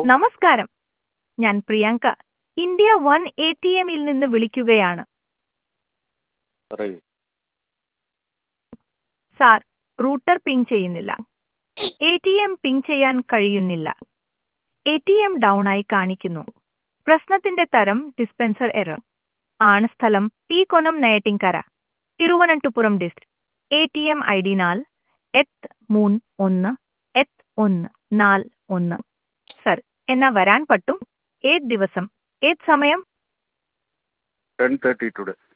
നമസ്കാരം ഞാൻ Priyanka India one A T എമ്മിൽ നിന്ന് വിളിക്കുകയാണ് പറയൂ സാർ റൂട്ടർ പിങ് ചെയ്യുന്നില്ല എ ടി എം പിങ് ചെയ്യാൻ കഴിയുന്നില്ല എ ടി എം ഡൗൺ ആയി കാണിക്കുന്നു പ്രശ്നത്തിന്റെ തരം ഡിസ്പെൻസർ എറർ ആണ് സ്ഥലം ടി കൊനം Neyyattinkara Thiruvananthapuram district A T M I D നാൽ എത്ത് മൂന്ന് ഒന്ന് എത്ത് ഒന്ന് നാല് ഒന്ന് സർ എന്നാ വരാൻ പറ്റും ഏത് ദിവസം ഏത് സമയം ടെൻ തേർട്ടി ടുഡേ